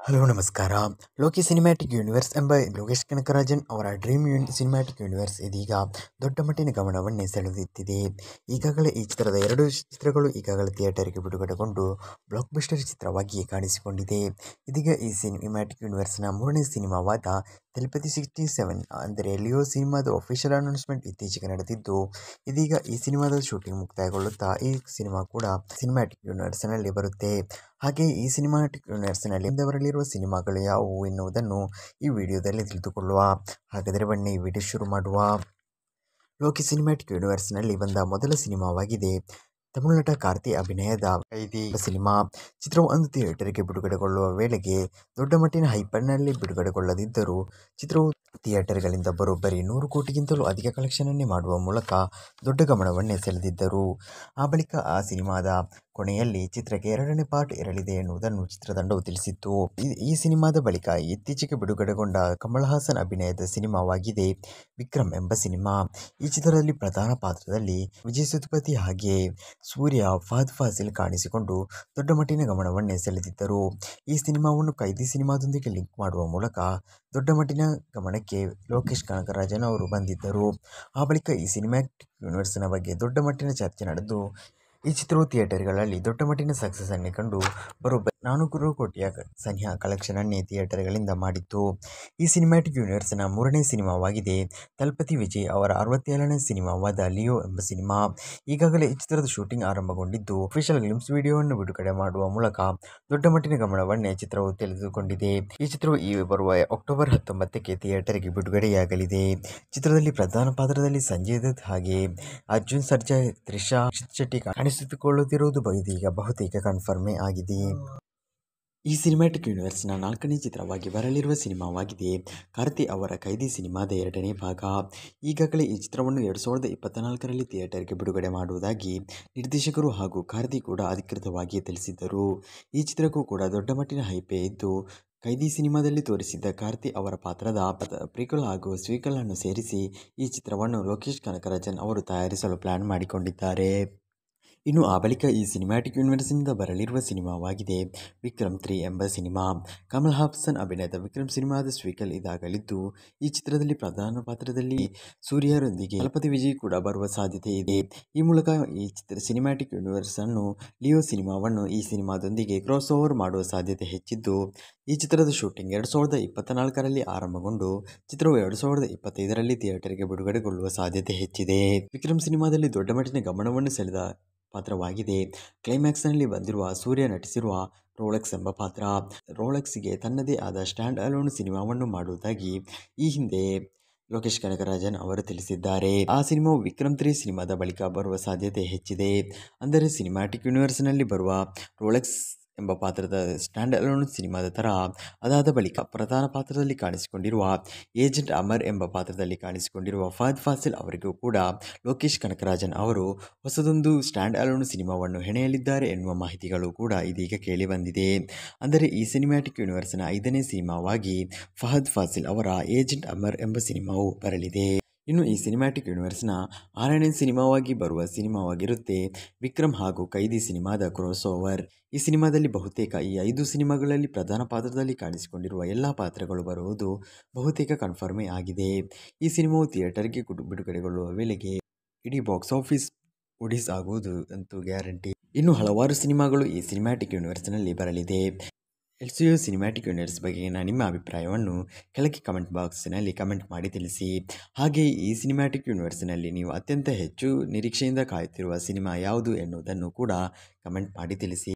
hello ನಮಸ್ಕಾರ Loki cinematic universe ಎಂಬ ಲೋಕೇಶ್ ಕನಕರಾಜನ್ ಅವರ ಡ್ರೀಮ್ ಯೂನ್ ಸಿನಿಮ್ಯಾಟಿಕ್ ಯೂನಿವರ್ಸ್ ಇದೀಗ ದೊಡ್ಡ ಮಟ್ಟಿನ ಗಮನವನ್ನೇ ಸೆಳೆಯುತ್ತಿದೆ ಈಗಾಗಲೇ ಈ ಚಿತ್ರದ ಎರಡು ಚಿತ್ರಗಳು ಈಗಾಗಲೇ ಥಿಯೇಟರ್ಗೆ ಬಿಡುಗಡೆಗೊಂಡು ಬ್ಲಾಕ್ ಬಸ್ಟರ್ ಚಿತ್ರವಾಗಿ ಕಾಣಿಸಿಕೊಂಡಿದೆ ಇದೀಗ ಈ ಸಿನಿಮ್ಯಾಟಿಕ್ ಯೂನಿವರ್ಸ್ನ ಮೂರನೇ ಸಿನಿಮಾವಾದ ತೆಲುಪತಿ ಸಿಕ್ಸ್ಟಿ ಸೆವೆನ್ ಅಂದರೆ ಲಿಯೋ ಸಿನಿಮಾದ ಅಫಿಷಿಯಲ್ ಅನೌನ್ಸ್ಮೆಂಟ್ ಇತ್ತೀಚೆಗೆ ನಡೆದಿದ್ದು ಇದೀಗ ಈ ಸಿನಿಮಾದ ಶೂಟಿಂಗ್ ಮುಕ್ತಾಯಗೊಳ್ಳುತ್ತಾ ಈ ಸಿನಿಮಾ ಕೂಡ ಸಿನಿಮ್ಯಾಟಿಕ್ ಯೂನಿವರ್ಸ್ನಲ್ಲಿ ಬರುತ್ತೆ ಹಾಗೆ ಈ ಸಿನಿಮಾಟಿಕ್ ಯೂನಿವರ್ಸ್ನಲ್ಲಿ ಬರಲಿರುವ ಸಿನಿಮಾಗಳು ಯಾವುವು ಎನ್ನುವುದನ್ನು ಈ ವಿಡಿಯೋದಲ್ಲಿ ತಿಳಿದುಕೊಳ್ಳುವ ಹಾಗಾದರೆ ಬನ್ನಿ ಈ ವಿಡಿಯೋ ಶುರು ಮಾಡುವ ಲೋಕಿ ಸಿನಿಮ್ಯಾಟಿಕ್ ಯೂನಿವರ್ಸ್ನಲ್ಲಿ ಬಂದ ಮೊದಲ ಸಿನಿಮಾವಾಗಿದೆ ತಮಿಳುನಟ ಕಾರ್ತಿ ಅಭಿನಯದ ಕೈದಿ ಸಿನಿಮಾ ಚಿತ್ರವು ಒಂದು ಥಿಯೇಟರ್ಗೆ ಬಿಡುಗಡೆಗೊಳ್ಳುವ ವೇಳೆಗೆ ದೊಡ್ಡ ಮಟ್ಟಿನ ಹೈಪರ್ನಲ್ಲಿ ಬಿಡುಗಡೆಗೊಳ್ಳದಿದ್ದರೂ ಚಿತ್ರವು ಥಿಯೇಟರ್ಗಳಿಂದ ಬರೋಬ್ಬರಿ ನೂರು ಕೋಟಿಗಿಂತಲೂ ಅಧಿಕ ಕಲೆಕ್ಷನನ್ನೇ ಮಾಡುವ ಮೂಲಕ ದೊಡ್ಡ ಗಮನವನ್ನೇ ಸೆಳೆದಿದ್ದರು ಆ ಬಳಿಕ ಆ ಸಿನಿಮಾದ ಕೊನೆಯಲ್ಲಿ ಚಿತ್ರಕ್ಕೆ ಎರಡನೇ ಪಾರ್ಟ್ ಇರಲಿದೆ ಎನ್ನುವುದನ್ನು ಚಿತ್ರತಂಡವು ತಿಳಿಸಿತ್ತು ಈ- ಈ ಸಿನಿಮಾದ ಬಳಿಕ ಇತ್ತೀಚೆಗೆ ಬಿಡುಗಡೆಗೊಂಡ ಕಮಲ್ ಹಾಸನ್ ಅಭಿನಯದ ಸಿನಿಮಾವಾಗಿದೆ ವಿಕ್ರಮ್ ಎಂಬ ಸಿನಿಮಾ ಈ ಚಿತ್ರದಲ್ಲಿ ಪ್ರಧಾನ ಪಾತ್ರದಲ್ಲಿ ವಿಜಯ್ ಸೇತುಪತಿ ಹಾಗೆಯೇ ಸೂರ್ಯ ಫಹದ್ ಫಾಸಿಲ್ ಕಾಣಿಸಿಕೊಂಡು ದೊಡ್ಡ ಮಟ್ಟಿನ ಗಮನವನ್ನೇ ಸೆಳೆದಿದ್ದರು ಈ ಸಿನಿಮಾವನ್ನು ಕೈದಿ ಸಿನಿಮಾದೊಂದಿಗೆ ಲಿಂಕ್ ಮಾಡುವ ಮೂಲಕ ದೊಡ್ಡ ಮಟ್ಟಿನ ಗಮನಕ್ಕೆ ಲೋಕೇಶ್ ಕನಕರಾಜನ್ ಅವರು ಬಂದಿದ್ದರು ಆ ಬಳಿಕ ಈ ಸಿನಿಮ್ಯಾಟಿಕ್ ಯೂನಿವರ್ಸ್ನ ಬಗ್ಗೆ ದೊಡ್ಡ ಮಟ್ಟಿನ ಚರ್ಚೆ ನಡೆದು ಈ ಚಿತ್ರವು ಥಿಯೇಟರ್ಗಳಲ್ಲಿ ದೊಡ್ಡ ಮಟ್ಟಿನ ಸಕ್ಸಸ್ ಅನ್ನೇ ಕಂಡು ಬರೋಬ್ಬರಿ ನಾನೂರು ಕೋಟಿಯ ಕ- ಸನಿಹ ಕಲೆಕ್ಷನ್ ಅನ್ನೇ ಥಿಯೇಟರ್ಗಳಿಂದ ಮಾಡಿತ್ತು ಈ ಸಿನಿಮ್ಯಾಟಿಕ್ ಯೂನಿವರ್ಸ್ನ ಮೂರನೇ ಸಿನಿಮಾವಾಗಿದೆ ತಲಪತಿ ವಿಜಯ್ ಅವರ ಅರವತ್ತೇಳನೇ ಸಿನಿಮಾವಾದ ಲಿಯೋ ಎಂಬ ಸಿನಿಮಾ ಈಗಾಗಲೇ ಈ ಚಿತ್ರದ ಶೂಟಿಂಗ್ ಆರಂಭಗೊಂಡಿದ್ದು ಅಫಿಷಿಯಲ್ ಗ್ಲಿಮ್ಸ್ ವಿಡಿಯೋವನ್ನು ಬಿಡುಗಡೆ ಮಾಡುವ ಮೂಲಕ ದೊಡ್ಡ ಮಟ್ಟಿನ ಗಮನವನ್ನೇ ಚಿತ್ರವು ತಿಳಿದುಕೊಂಡಿದೆ ಈ ಚಿತ್ರವು ಈ ಬರುವ ಅಕ್ಟೋಬರ್ ಹತ್ತೊಂಬತ್ತಕ್ಕೆ ಥಿಯೇಟರ್ಗೆ ಬಿಡುಗಡೆಯಾಗಲಿದೆ ಚಿತ್ರದಲ್ಲಿ ಪ್ರಧಾನ ಪಾತ್ರದಲ್ಲಿ ಸಂಜಯ್ ದತ್ ಹಾಗೆ ಅರ್ಜುನ್ ಸರ್ಜಾ ತ್ರಿಷಾ ರಕ್ಷಿತ್ ಶೆಟ್ಟಿ ಕಾಣಿಸಿಕೊಳ್ಳುತ್ತಿರುವುದು ಬ- ಇದೀಗ ಬಹುತೇಕ ಕನ್ಫರ್ಮೇ ಆಗಿದೆ ಈ ಸಿನಿಮ್ಯಾಟಿಕ್ ಯೂನಿವರ್ಸ್ನ ನಾಲ್ಕನೇ ಚಿತ್ರವಾಗಿ ಬರಲಿರುವ ಸಿನಿಮಾವಾಗಿದೆ ಕಾರ್ತಿ ಅವರ ಕೈದಿ ಸಿನಿಮಾದ ಎರಡನೇ ಭಾಗ ಈಗಾಗಲೇ ಈ ಚಿತ್ರವನ್ನು ಎರಡು ಸಾವಿರದ ಇಪ್ಪತ್ತ್ನಾಲ್ಕರಲ್ಲಿ ಥಿಯೇಟರ್ಗೆ ಬಿಡುಗಡೆ ಮಾಡುವುದಾಗಿ ನಿರ್ದೇಶಕರು ಹಾಗೂ ಕಾರ್ತಿ ಕೂಡ ಅಧಿಕೃತವಾಗಿ ತಿಳಿಸಿದ್ದರು ಈ ಚಿತ್ರಕ್ಕೂ ಕೂಡ ದೊಡ್ಡ ಮಟ್ಟಿನ ಹೈಪೆ ಇದ್ದು ಕೈದಿ ಸಿನಿಮಾದಲ್ಲಿ ತೋರಿಸಿದ್ದ ಕಾರ್ತಿ ಅವರ ಪಾತ್ರದ ಪ್ರಿಕಲ್ ಹಾಗೂ ಸ್ವೀಕಲ್ ಅನ್ನು ಸೇರಿಸಿ ಈ ಚಿತ್ರವನ್ನು ಲೋಕೇಶ್ ಕನಕರಾಜನ್ ಅವರು ತಯಾರಿಸಲು ಪ್ಲಾನ್ ಮಾಡಿಕೊಂಡಿದ್ದಾರೆ ಇನ್ನು ಆ ಬಳಿಕ ಈ ಸಿನಿಮ್ಯಾಟಿಕ್ ಯೂನಿವರ್ಸ್ನಿಂದ ಬರಲಿರುವ ಸಿನಿಮಾವಾಗಿದೆ ವಿಕ್ರಮ್ ತ್ರೀ ಎಂಬ ಸಿನಿಮಾ ಕಮಲ್ ಹಾಸನ್ ಅಭಿನಯದ ವಿಕ್ರಮ್ ಸಿನಿಮಾದ ಸ್ವೀಕಲ್ ಇದಾಗಲಿದ್ದು ಈ ಚಿತ್ರದಲ್ಲಿ ಪ್ರಧಾನ ಪಾತ್ರದಲ್ಲಿ ಸೂರ್ಯರೊಂದಿಗೆ ತಲಪತಿ ವಿಜಯ್ ಕೂಡ ಬರುವ ಸಾಧ್ಯತೆ ಇದೆ ಈ ಮೂಲಕ ಈ ಚಿತ್ರ ಸಿನಿಮ್ಯಾಟಿಕ್ ಯೂನಿವರ್ಸ್ ಅನ್ನು ಲಿಯೋ ಸಿನಿಮಾವನ್ನು ಈ ಸಿನಿಮಾದೊಂದಿಗೆ ಕ್ರಾಸ್ ಓವರ್ ಮಾಡುವ ಸಾಧ್ಯತೆ ಹೆಚ್ಚಿದ್ದು ಈ ಚಿತ್ರದ ಶೂಟಿಂಗ್ ಎರಡು ಸಾವಿರದ ಇಪ್ಪತ್ತ್ನಾಲ್ಕರಲ್ಲಿ ಆರಂಭಗೊಂಡು ಚಿತ್ರವು ಎರಡು ಸಾವಿರದ ಇಪ್ಪತ್ತೈದರಲ್ಲಿ ಥಿಯೇಟರ್ಗೆ ಬಿಡುಗಡೆಗೊಳ್ಳುವ ಸಾಧ್ಯತೆ ಹೆಚ್ಚಿದೆ ವಿಕ್ರಮ್ ಸಿನಿಮಾದಲ್ಲಿ ದೊಡ್ಡ ಮಟ್ಟಿನ ಗಮನವನ್ನು ಸೆಳೆದ ಪಾತ್ರವಾಗಿದೆ ಕ್ಲೈಮ್ಯಾಕ್ಸ್ನಲ್ಲಿ ಬಂದಿರುವ ಸೂರ್ಯ ನಟಿಸಿರುವ ರೋಲೆಕ್ಸ್ ಎಂಬ ಪಾತ್ರ ರೋಲೆಕ್ಸ್ಗೆ ತನ್ನದೇ ಆದ ಸ್ಟ್ಯಾಂಡ್ ಅಲೋನ್ ಸಿನಿಮಾವನ್ನು ಮಾಡುವುದಾಗಿ ಈ ಹಿಂದೆ ಲೋಕೇಶ್ ಕನಕರಾಜನ್ ಅವರು ತಿಳಿಸಿದ್ದಾರೆ ಆ ಸಿನಿಮಾವು ವಿಕ್ರಮ್ ತ್ರೀ ಸಿನಿಮಾದ ಬಳಿಕ ಬರುವ ಸಾಧ್ಯತೆ ಹೆಚ್ಚಿದೆ ಅಂದರೆ ಸಿನಿಮ್ಯಾಟಿಕ್ ಯೂನಿವರ್ಸ್ನಲ್ಲಿ ಬರುವ ರೋಲೆಕ್ಸ್ ಎಂಬ ಪಾತ್ರದ ಸ್ಟ್ಯಾಂಡ್ ಅಲೋನ್ ಸಿನಿಮಾದ ಥರ ಅದಾದ ಬಳಿಕ ಪ್ರಧಾನ ಪಾತ್ರದಲ್ಲಿ ಕಾಣಿಸಿಕೊಂಡಿರುವ ಏಜೆಂಟ್ ಅಮರ್ ಎಂಬ ಪಾತ್ರದಲ್ಲಿ ಕಾಣಿಸಿಕೊಂಡಿರುವ ಫಹದ್ ಫಾಸಿಲ್ ಅವರಿಗೂ ಕೂಡ ಲೋಕೇಶ್ ಕನಕರಾಜನ್ ಅವರು ಹೊಸದೊಂದು ಸ್ಟ್ಯಾಂಡ್ ಅಲೋನ್ ಸಿನಿಮಾವನ್ನು ಹೆಣೆಯಲಿದ್ದಾರೆ ಎನ್ನುವ ಮಾಹಿತಿಗಳು ಕೂಡ ಇದೀಗ ಕೇಳಿಬಂದಿದೆ ಅಂದರೆ ಈ ಸಿನಿಮ್ಯಾಟಿಕ್ ಯೂನಿವರ್ಸ್ನ ಐದನೇ ಸಿನಿಮಾವಾಗಿ ಫಹದ್ ಫಾಸಿಲ್ ಅವರ ಏಜೆಂಟ್ ಅಮರ್ ಎಂಬ ಸಿನಿಮಾವು ಬರಲಿದೆ ಇನ್ನು ಈ ಸಿನಿಮ್ಯಾಟಿಕ್ ಯೂನಿವರ್ಸ್ನ ಆರನೇ ಸಿನಿಮಾವಾಗಿ ಬರುವ ಸಿನಿಮಾವಾಗಿರುತ್ತೆ ವಿಕ್ರಮ್ ಹಾಗೂ ಕೈದಿ ಸಿನಿಮಾದ ಕ್ರಾಸ್ ಓವರ್ ಈ ಸಿನಿಮಾದಲ್ಲಿ ಬಹುತೇಕ ಈ ಐದು ಸಿನಿಮಾಗಳಲ್ಲಿ ಪ್ರಧಾನ ಪಾತ್ರದಲ್ಲಿ ಕಾಣಿಸಿಕೊಂಡಿರುವ ಎಲ್ಲ ಪಾತ್ರಗಳು ಬರುವುದು ಬಹುತೇಕ ಕನ್ಫರ್ಮೇ ಆಗಿದೆ ಈ ಸಿನಿಮಾವು ಥಿಯೇಟರ್ಗೆ ಕುಡು- ಬಿಡುಗಡೆಗೊಳ್ಳುವ ವೇಳೆಗೆ ಇಡೀ ಬಾಕ್ಸ್ ಆಫೀಸ್ ಉಡಿಸ್ ಆಗುವುದು ಅಂತೂ ಗ್ಯಾರಂಟಿ ಇನ್ನು ಹಲವಾರು ಸಿನಿಮಾಗಳು ಈ ಸಿನಿಮ್ಯಾಟಿಕ್ ಯೂನಿವರ್ಸ್ನಲ್ಲಿ ಬರಲಿದೆ L C U cinematic universe ಬಗೆಗಿನ ನಿಮ್ಮ ಅಭಿಪ್ರಾಯವನ್ನು ಕೆಳಗೆ ಕಮೆಂಟ್ ಬಾಕ್ಸ್ನಲ್ಲಿ ಕಮೆಂಟ್ ಮಾಡಿ ತಿಳಿಸಿ ಹಾಗೆ ಈ ಸಿನಿಮ್ಯಾಟಿಕ್ ಯೂನಿವರ್ಸ್ನಲ್ಲಿ ನೀವು ಅತ್ಯಂತ ಹೆಚ್ಚು ನಿರೀಕ್ಷೆಯಿಂದ ಕಾಯುತ್ತಿರುವ ಸಿನಿಮಾ ಯಾವುದು ಎನ್ನುವುದನ್ನು ಕೂಡ ಕಮೆಂಟ್ ಮಾಡಿ ತಿಳಿಸಿ